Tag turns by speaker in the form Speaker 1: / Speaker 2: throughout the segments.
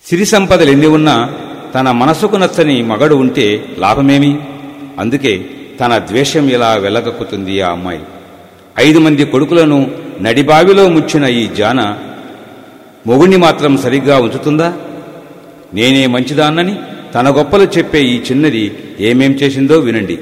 Speaker 1: సిరి సంపదలు ఎన్ని ఉన్నా తన మనసుకు నచ్చని మగడు ఉంటే లాభమేమి అందుకే తన ద్వేషం ఇలా వెళ్ళగక్కుతుంది ఆ అమ్మాయి ఐదు మంది కొడుకులను నడిబావిలో ముచ్చిన ఈ జాన మొగుణ్ణి మాత్రం సరిగ్గా ఉంచుతుందా నేనే మంచిదాన్నని తన గొప్పలు చెప్పే ఈ చిన్నది ఏమేం చేసిందో వినండి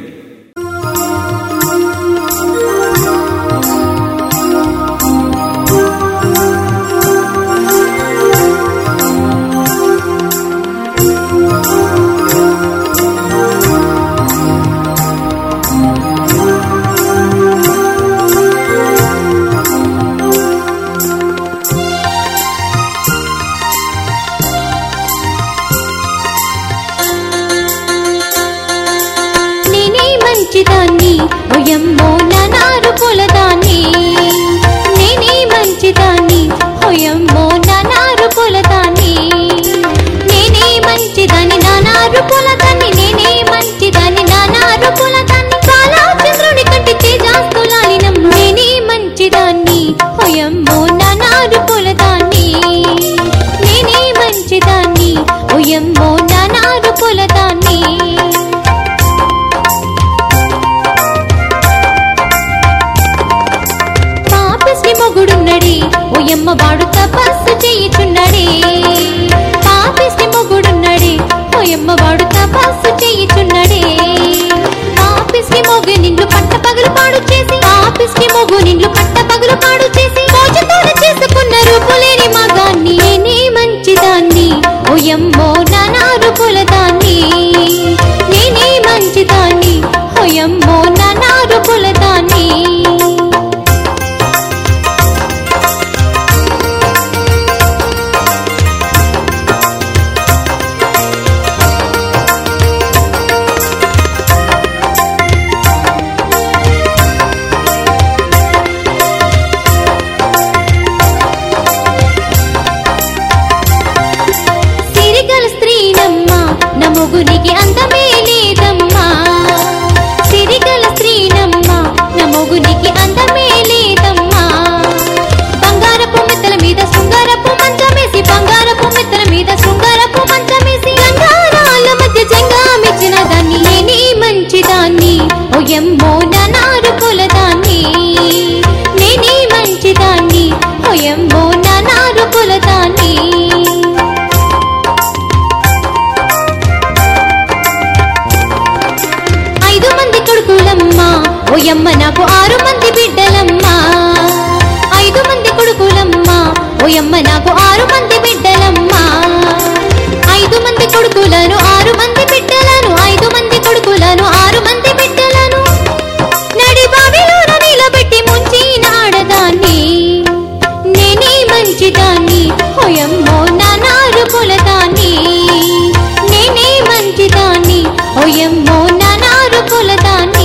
Speaker 2: నేనే మంచిదాన్ని ఓయమ్మో నానారు పొలదాన్ని నేనే మంచిదాన్ని ఓయమ్మో నానారు పొలదాన్ని నేనే మంచిదాన్ని నానారు పొలదాన్ని నేనే మంచిదాన్ని నానారు పొలదాన్ని కాలాచంద్రుని కంటి తేజాస్తులాలినం నేనే మంచిదాన్ని ఓయమ్మో నానారు పొలదాన్ని నేనే మంచిదాన్ని ఓయమ్మో నానారు పొలదాన్ని పాపిష్టి మొగుడున్నడే ఓయమ్మ వాడు తపస్సు చేయుచున్నడే పాపిష్టి మొగుడున్నడే ఓయమ్మ వాడు తపస్సు చేయుచున్నడే పాపిష్టి మొగు నిన్ను పట్ట పగలు పాడు చేసి పాపిష్టి మొగు నిన్ను పట్ట పగలు పాడు చేసి మోజుతోన చేసుకున్న రూపులేని మగాన్ని నేనే మంచిదాన్ని ఓయమ్మో నానా రూపులదాన్ని నేనే మంచిదాన్ని ఓయమ్మో నానా రూపులదాన్ని సిరిగల స్త్రీనమ్మా నా మొగునికి అందమే లేదమ్మా సిరిగల స్త్రీనమ్మా నా మొగునికి అందమే లేదమ్మా బంగారపు మెత్తల మీద శృంగారపు మంచమేసి బంగారపు మెత్తల మీద శృంగారపు మంచమేసి గంగారాల మధ్య జంగామిచ్చిన దాన్ని నేనే మంచిదాన్ని ఓయమ్మో నానారు కులదాన్ని నేనే మంచిదాన్ని ఓయమ్మో నానారు కులదాన్ని ఐదు మంది కొడుకులమ్మా ఓయమ్మ నాకు ఆరు మంది బిడ్డలమ్మా ఐదు మంది కొడుకులమ్మా ఓయమ్మ నాకు ఆరు మంది బిడ్డలమ్మా ఐదు మంది కొడుకులను ఆరు మంది బిడ్డలను ఐదు మంది కొడుకులను ఆరు మంది బిడ్డలను నడి బావిలోన నిలబెట్టి ముంచిన ఆడదాన్ని నేనే మంచిదాన్ని ఓయమ్మో నానారు కులదాన్ని నేనే మంచిదాన్ని ఓయమ్మో నానారు కులదాన్ని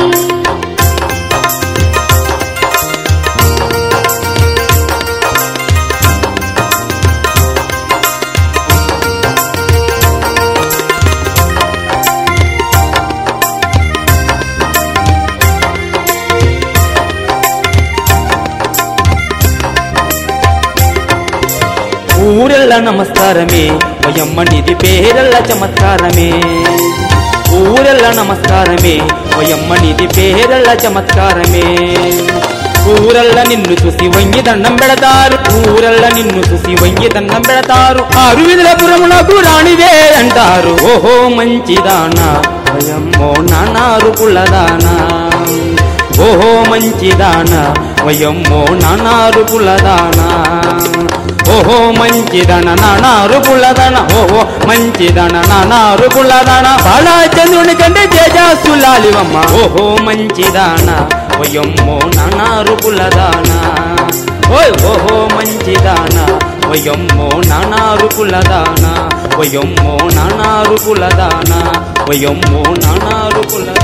Speaker 3: ఊరెల్ల నమస్కారమే వయమ్మ నిధి పేరెల్ల చమత్కారమే ఊరెల్ల నమస్కారమే వయమ్మ నిధి పేరెల్ల చమత్కారమే ఊరల్ల నిన్ను చూసి వంగి దండం పెడతారు ఊరల్ల నిన్ను చూసి వంగి దండం పెడతారు ఆరు విధుల పురములకు రాణివే అంటారు ఓహో మంచిదానా వయమ్మో నానారు పుల్లదానా ఓహో మంచిదానా వయమ్మో నానారు పుల్లదానా ఓహో మంచిదన నానారు పుల్లదన ఓహో మంచిదన నానారు పుల్లదన బాలాచంద్రుని కంటే తేజస్సులాలివమ్మ ఓహో మంచిదాన వయమ్మో నానారు పుల్లదాన ఓయ్ ఓహో మంచిదాన వయమ్మో నానారు పుల్లదాన వయమ్మో నానారు పుల్లదాన వయమ్మో నానారు పుల్ల